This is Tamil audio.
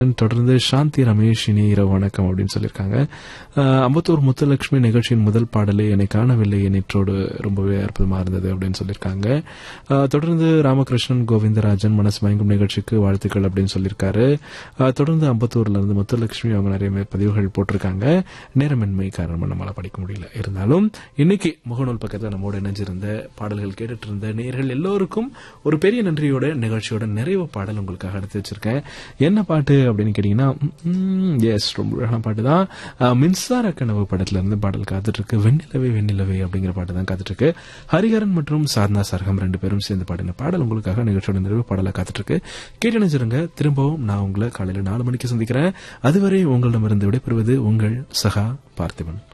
தொடர்ந்து சாந்தி ரமேஷ் இனி இரவு வணக்கம் அப்படின்னு சொல்லியிருக்காங்க அஹ், அம்பத்தூர் முத்துலட்சுமி நிகழ்ச்சியின் முதல் பாடலே என்னை காணவில்லை நேற்றோடு ரொம்பவே அற்புதமா இருந்தது அப்படின்னு சொல்லியிருக்காங்க அஹ், தொடர்ந்து ராமகிருஷ்ணன் கோவிந்தராஜன் மனசு மயங்கும் நிகழ்ச்சிக்கு வாழ்த்துக்கள் அப்படின்னு சொல்லியிருக்காரு அஹ், தொடர்ந்து அம்பத்தூர்ல இருந்து முத்துலட்சுமி அவங்க நிறைய மே- பதிவுகள் போட்டிருக்காங்க நேரமின்மை காரணமா நம்மளால படிக்க முடியல இருந்தாலும் இன்னைக்கு முகநூல் பக்கத்தில் நம்மோடு இணைஞ்சிருந்த பாடல்கள் கேட்டுட்டு இருந்த நேர்கள் எல்லோருக்கும் ஒரு பெரிய நன்றியோட நிகழ்ச்சியோட நிறைவு பாடல் உங்களுக்காக எடுத்து வச்சிருக்கேன் என்ன பாட்டு அப்படின்னு கேட்டீங்கன்னா எஸ் ரொம்ப அழகான பாட்டு தான் அஹ், மின்சார கனவு படத்துல இருந்து பாடல் காத்துட்டு இருக்கு வெண்ணிலவே வெண்ணிலவே அப்படிங்கிற பாட்டு தான் காத்துட்டு இருக்கு ஹரிஹரன் மற்றும் சாதனா சர்கம் ரெண்டு பேரும் சேர்ந்து பாடின பாடல் உங்களுக்காக நிகழ்ச்சியோட நிறைவு பாடலை காத்துட்டு இருக்கு கேட்டு நினைச்சிருங்க திரும்பவும் நான் உங்களை காலையில நாலு மணிக்கு சந்திக்கிறேன் அதுவரை உங்களிடமிருந்து விடைபெறுவது உங்கள் சகா பார்த்திபன்